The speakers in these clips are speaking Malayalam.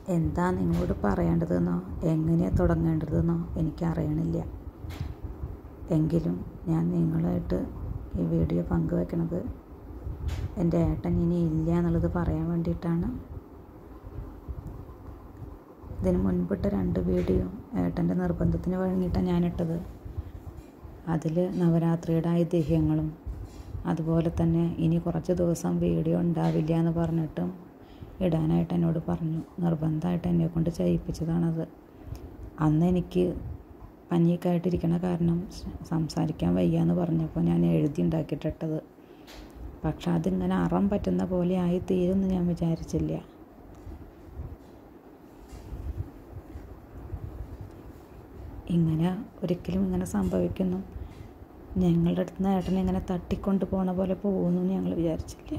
എന്താ നിങ്ങളോട് പറയേണ്ടതെന്നോ എങ്ങനെയാണ് തുടങ്ങേണ്ടതെന്നോ എനിക്കറിയണില്ല എങ്കിലും ഞാൻ നിങ്ങളായിട്ട് ഈ വീഡിയോ പങ്കുവെക്കണത് എൻ്റെ ഏട്ടൻ ഇനി ഇല്ല എന്നുള്ളത് പറയാൻ വേണ്ടിയിട്ടാണ് ഇതിന് മുൻപിട്ട രണ്ട് വീഡിയോ ഏട്ടൻ്റെ നിർബന്ധത്തിന് വഴങ്ങിയിട്ടാണ് ഞാനിട്ടത് അതിൽ നവരാത്രിയുടെ ഐതിഹ്യങ്ങളും അതുപോലെ തന്നെ ഇനി കുറച്ച് ദിവസം വീഡിയോ ഉണ്ടാവില്ല എന്ന് പറഞ്ഞിട്ടും ഇടാനായിട്ട് എന്നോട് പറഞ്ഞു നിർബന്ധമായിട്ട് എന്നെ കൊണ്ട് ചെയ്യിപ്പിച്ചതാണത് അന്ന് എനിക്ക് പനിയൊക്കെ ആയിട്ടിരിക്കണ കാരണം സംസാരിക്കാൻ വയ്യ എന്ന് പറഞ്ഞപ്പോൾ ഞാൻ എഴുതി ഉണ്ടാക്കിയിട്ടിട്ടത് പക്ഷെ അതിങ്ങനെ അറം പറ്റുന്ന പോലെ ആയി തീരുമെന്ന് ഞാൻ വിചാരിച്ചില്ല ഇങ്ങനെ ഒരിക്കലും ഇങ്ങനെ സംഭവിക്കുന്നു ഞങ്ങളുടെ അടുത്ത് നിന്ന് ഏട്ടനെ ഇങ്ങനെ തട്ടിക്കൊണ്ട് പോണ പോലെ പോകുന്നു ഞങ്ങൾ വിചാരിച്ചില്ല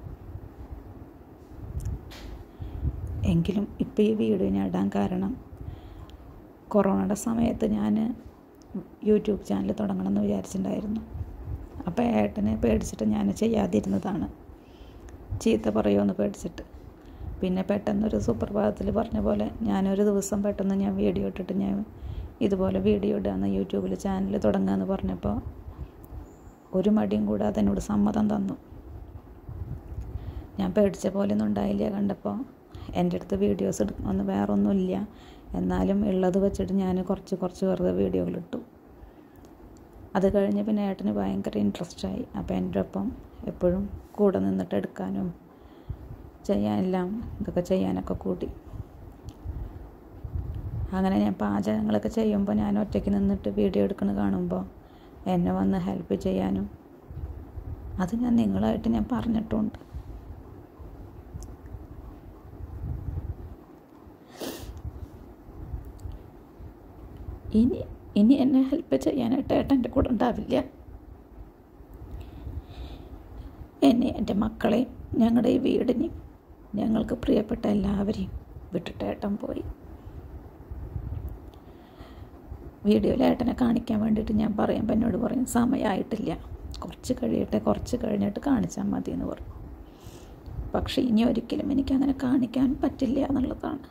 എങ്കിലും ഇപ്പോൾ ഈ വീഡിയോ ഞാൻ ഇടാൻ കാരണം കൊറോണയുടെ സമയത്ത് ഞാൻ യൂട്യൂബ് ചാനൽ തുടങ്ങണമെന്ന് വിചാരിച്ചിട്ടുണ്ടായിരുന്നു അപ്പോൾ ഏട്ടനെ പേടിച്ചിട്ട് ഞാൻ ചെയ്യാതിരുന്നതാണ് ചീത്ത പറയുമെന്ന് പേടിച്ചിട്ട് പിന്നെ പെട്ടെന്നൊരു സുപ്രഭാതത്തിൽ പറഞ്ഞ പോലെ ഞാനൊരു ദിവസം പെട്ടെന്ന് ഞാൻ വീഡിയോ ഇട്ടിട്ട് ഞാൻ ഇതുപോലെ വീഡിയോ ഇടാന്ന് യൂട്യൂബിൽ ചാനൽ തുടങ്ങാമെന്ന് പറഞ്ഞപ്പോൾ ഒരു മടിയും കൂടാതെ എന്നോട് സമ്മതം തന്നു ഞാൻ പേടിച്ച പോലെയൊന്നും ഉണ്ടായില്ല കണ്ടപ്പോൾ എൻ്റെ അടുത്ത് വീഡിയോസ് എടുക്കണമെന്ന് വേറെ ഒന്നുമില്ല എന്നാലും ഉള്ളത് വെച്ചിട്ട് ഞാൻ കുറച്ച് കുറച്ച് വെറുതെ വീഡിയോകളിട്ടു അത് കഴിഞ്ഞ് പിന്നെ ഏട്ടന് ഭയങ്കര ഇൻട്രസ്റ്റായി അപ്പോൾ എൻ്റെ ഒപ്പം എപ്പോഴും കൂടെ നിന്നിട്ട് എടുക്കാനും ചെയ്യാനെല്ലാം ഇതൊക്കെ ചെയ്യാനൊക്കെ കൂടി അങ്ങനെ ഞാൻ പാചകങ്ങളൊക്കെ ചെയ്യുമ്പോൾ ഞാൻ ഒറ്റയ്ക്ക് നിന്നിട്ട് വീഡിയോ എടുക്കുന്നത് കാണുമ്പോൾ എന്നെ വന്ന് ഹെൽപ്പ് ചെയ്യാനും അത് ഞാൻ നിങ്ങളായിട്ട് ഞാൻ പറഞ്ഞിട്ടുണ്ട് ഇനി ഇനി എന്നെ ഹെൽപ്പ് ചെയ്യാനായിട്ട് ഏട്ടൻ്റെ കൂടെ ഉണ്ടാവില്ല എന്നെ എൻ്റെ മക്കളെയും ഞങ്ങളുടെ ഈ വീടിനെയും ഞങ്ങൾക്ക് പ്രിയപ്പെട്ട എല്ലാവരെയും വിട്ടിട്ട് ഏട്ടൻ പോയി വീഡിയോയിൽ ഏട്ടനെ കാണിക്കാൻ വേണ്ടിയിട്ട് ഞാൻ പറയുമ്പോൾ എന്നോട് പറയും സമയമായിട്ടില്ല കുറച്ച് കഴിയട്ടെ കുറച്ച് കഴിഞ്ഞിട്ട് കാണിച്ചാൽ മതി എന്ന് പറഞ്ഞു പക്ഷേ ഇനി ഒരിക്കലും എനിക്കങ്ങനെ കാണിക്കാൻ പറ്റില്ല എന്നുള്ളതാണ്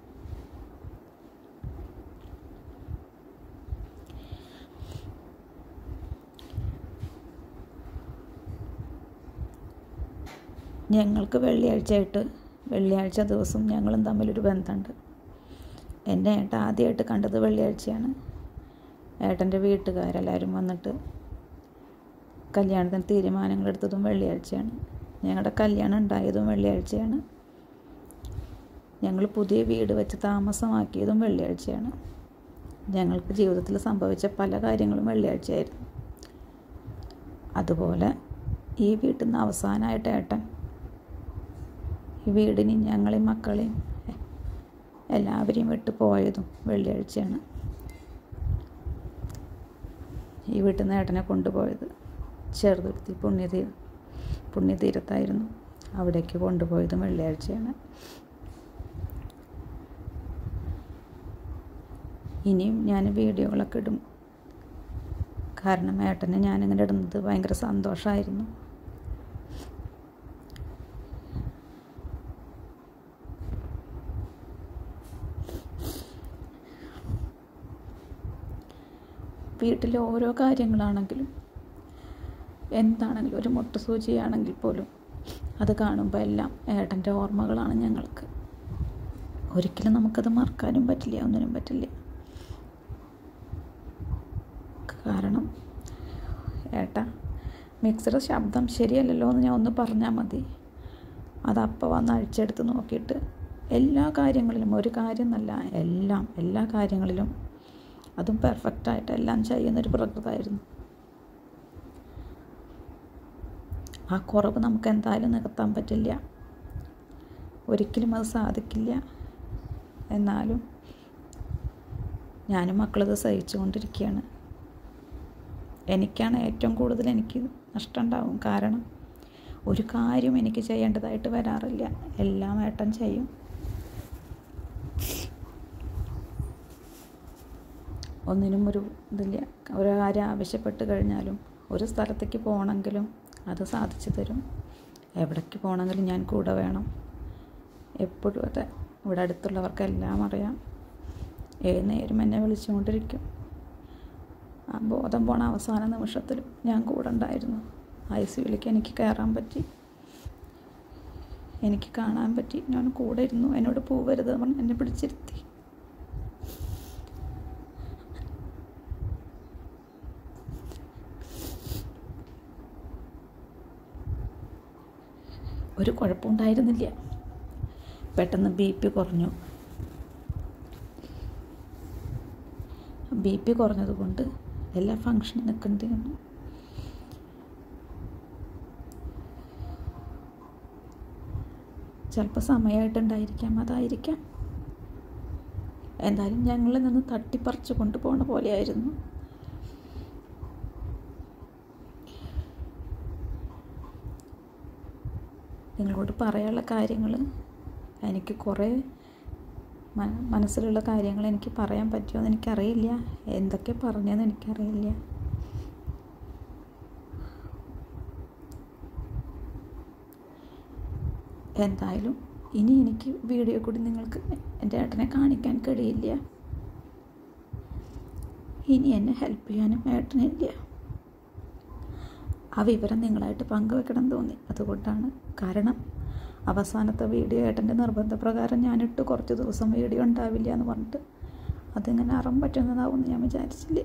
ഞങ്ങൾക്ക് വെള്ളിയാഴ്ചയായിട്ട് വെള്ളിയാഴ്ച ദിവസം ഞങ്ങളും തമ്മിലൊരു ബന്ധമുണ്ട് എൻ്റെ ഏട്ടൻ ആദ്യമായിട്ട് കണ്ടത് വെള്ളിയാഴ്ചയാണ് ഏട്ടൻ്റെ വീട്ടുകാരെല്ലാവരും വന്നിട്ട് കല്യാണത്തിന് തീരുമാനങ്ങൾ എടുത്തതും വെള്ളിയാഴ്ചയാണ് ഞങ്ങളുടെ കല്യാണം ഉണ്ടായതും വെള്ളിയാഴ്ചയാണ് ഞങ്ങൾ പുതിയ വീട് വെച്ച് താമസമാക്കിയതും വെള്ളിയാഴ്ചയാണ് ഞങ്ങൾക്ക് ജീവിതത്തിൽ സംഭവിച്ച പല കാര്യങ്ങളും വെള്ളിയാഴ്ചയായിരുന്നു അതുപോലെ ഈ വീട്ടിൽ നിന്ന് അവസാനമായിട്ട് ഏട്ടൻ ഈ വീടിനെയും ഞങ്ങളെയും മക്കളെയും എല്ലാവരെയും വിട്ട് പോയതും വെള്ളിയാഴ്ചയാണ് ഈ വീട്ടിൽ നിന്ന് ഏട്ടനെ കൊണ്ടുപോയത് ചെറുതുരുത്തി പുണ്യതീ പുണ്യതീരത്തായിരുന്നു അവിടേക്ക് കൊണ്ടുപോയതും വെള്ളിയാഴ്ചയാണ് ഇനിയും ഞാൻ വീഡിയോകളൊക്കെ ഇടും കാരണം ഏട്ടനെ ഞാനിങ്ങനെ ഇടുന്നത് ഭയങ്കര സന്തോഷമായിരുന്നു വീട്ടിലെ ഓരോ കാര്യങ്ങളാണെങ്കിലും എന്താണെങ്കിലും ഒരു മുട്ടുസൂചിയാണെങ്കിൽ പോലും അത് കാണുമ്പോൾ എല്ലാം ഏട്ടൻ്റെ ഓർമ്മകളാണ് ഞങ്ങൾക്ക് ഒരിക്കലും നമുക്കത് മറക്കാനും പറ്റില്ല ഒന്നിനും പറ്റില്ല കാരണം ഏട്ടാ മിക്സറുടെ ശബ്ദം ശരിയല്ലല്ലോ എന്ന് ഞാൻ ഒന്ന് പറഞ്ഞാൽ മതി അതപ്പോൾ വന്ന് അഴിച്ചെടുത്ത് നോക്കിയിട്ട് എല്ലാ കാര്യങ്ങളിലും ഒരു കാര്യം എന്നല്ല എല്ലാം എല്ലാ കാര്യങ്ങളിലും അതും പെർഫെക്റ്റായിട്ട് എല്ലാം ചെയ്യുന്നൊരു പ്രകൃതമായിരുന്നു ആ കുറവ് നമുക്ക് എന്തായാലും നികത്താൻ പറ്റില്ല ഒരിക്കലും അത് സാധിക്കില്ല എന്നാലും ഞാനും മക്കളത് സഹിച്ചുകൊണ്ടിരിക്കുകയാണ് എനിക്കാണ് ഏറ്റവും കൂടുതൽ എനിക്ക് നഷ്ടമുണ്ടാവും കാരണം ഒരു കാര്യം എനിക്ക് ചെയ്യേണ്ടതായിട്ട് വരാറില്ല എല്ലാം ഏട്ടൻ ചെയ്യും ഒന്നിനും ഒരു ഇതില്ല ഒരു കാര്യം ആവശ്യപ്പെട്ട് കഴിഞ്ഞാലും ഒരു സ്ഥലത്തേക്ക് പോകണമെങ്കിലും അത് സാധിച്ചു തരും എവിടേക്ക് പോകണമെങ്കിലും ഞാൻ കൂടെ വേണം എപ്പോഴും അതെ ഇവിടെ അടുത്തുള്ളവർക്കെല്ലാം അറിയാം ഏത് നേരം എന്നെ വിളിച്ചുകൊണ്ടിരിക്കും ആ ബോധം പോണ അവസാന നിമിഷത്തിലും ഞാൻ കൂടെ ഉണ്ടായിരുന്നു ഐ സിയുലേക്ക് എനിക്ക് കയറാൻ പറ്റി എനിക്ക് കാണാൻ പറ്റി ഞാൻ കൂടെ ഇരുന്നു എന്നോട് പോവരുത് പറഞ്ഞ് എന്നെ പിടിച്ചിരുത്തി ഒരു കുഴപ്പമുണ്ടായിരുന്നില്ല പെട്ടെന്ന് ബി പി കുറഞ്ഞു ബി പി കുറഞ്ഞതുകൊണ്ട് എല്ലാ ഫങ്ഷനും നിൽക്കേണ്ടി വന്നു ചിലപ്പോൾ സമയമായിട്ടുണ്ടായിരിക്കാം അതായിരിക്കാം എന്തായാലും ഞങ്ങളിൽ നിന്ന് തട്ടിപ്പറിച്ച് കൊണ്ടുപോകുന്ന പോലെയായിരുന്നു നിങ്ങളോട് പറയാനുള്ള കാര്യങ്ങൾ എനിക്ക് കുറേ മ- മനസ്സിലുള്ള കാര്യങ്ങൾ എനിക്ക് പറയാൻ പറ്റുമോ എന്ന് എനിക്കറിയില്ല എന്തൊക്കെ പറഞ്ഞതെന്ന് എനിക്കറിയില്ല എന്തായാലും ഇനി എനിക്ക് വീഡിയോ കൂടി നിങ്ങൾക്ക് എൻ്റെ ഏട്ടനെ കാണിക്കാൻ കഴിയില്ല ഇനി എന്നെ ഹെൽപ്പ് ചെയ്യാനും ഏട്ടനില്ല ആ വിവരം നിങ്ങളായിട്ട് പങ്കുവെക്കണം തോന്നി അതുകൊണ്ടാണ് കാരണം അവസാനത്തെ വീഡിയോ ഏട്ടൻ്റെ നിർബന്ധപ്രകാരം ഞാനിട്ട് കുറച്ച് ദിവസം വീഡിയോ ഉണ്ടാവില്ല എന്ന് പറഞ്ഞിട്ട് അതിങ്ങനെ അറം പറ്റുന്നതാവുമെന്ന് ഞാൻ വിചാരിച്ചില്ല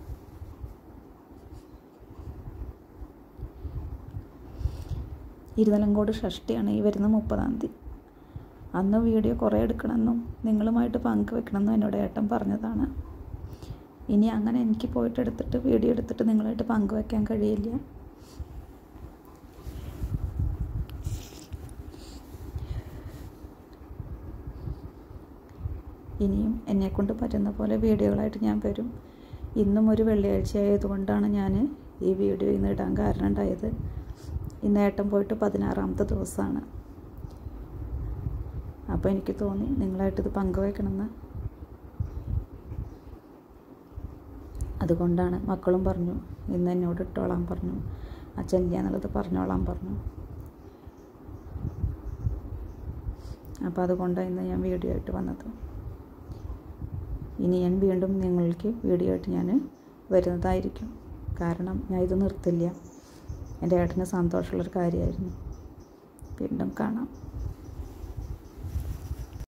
ഇരുതലങ്കോട് ഷഷ്ടിയാണ് ഈ വരുന്ന മുപ്പതാം തീയതി അന്ന് വീഡിയോ കുറേ എടുക്കണമെന്നും നിങ്ങളുമായിട്ട് പങ്കുവെക്കണമെന്നും എന്നോട് ഏട്ടൻ പറഞ്ഞതാണ് ഇനി അങ്ങനെ എനിക്ക് പോയിട്ട് എടുത്തിട്ട് വീഡിയോ എടുത്തിട്ട് നിങ്ങളായിട്ട് പങ്കുവെക്കാൻ കഴിയില്ല ഇനിയും എന്നെക്കൊണ്ട് പറ്റുന്ന പോലെ വീഡിയോകളായിട്ട് ഞാൻ വരും ഇന്നും ഒരു വെള്ളിയാഴ്ച ആയതുകൊണ്ടാണ് ഞാൻ ഈ വീഡിയോ ഇന്ന് ഇടാൻ കാരണം ഉണ്ടായത് ഇന്ന് ഏട്ടൻ പോയിട്ട് പതിനാറാമത്തെ ദിവസമാണ് അപ്പോൾ എനിക്ക് തോന്നി നിങ്ങളായിട്ടിത് പങ്കുവെക്കണമെന്ന് അതുകൊണ്ടാണ് മക്കളും പറഞ്ഞു ഇന്ന് എന്നോട് ഇട്ടോളാൻ പറഞ്ഞു അച്ഛനില്ല എന്നുള്ളത് പറഞ്ഞോളാൻ പറഞ്ഞു അപ്പോൾ അതുകൊണ്ടാണ് ഇന്ന് ഞാൻ വീഡിയോ ആയിട്ട് വന്നത് ഇനി ഞാൻ വീണ്ടും നിങ്ങൾക്ക് വീഡിയോ ആയിട്ട് ഞാൻ വരുന്നതായിരിക്കും കാരണം ഞാൻ ഇത് നിർത്തില്ല എൻ്റെ ഏട്ടന് സന്തോഷമുള്ളൊരു കാര്യമായിരുന്നു വീണ്ടും കാണാം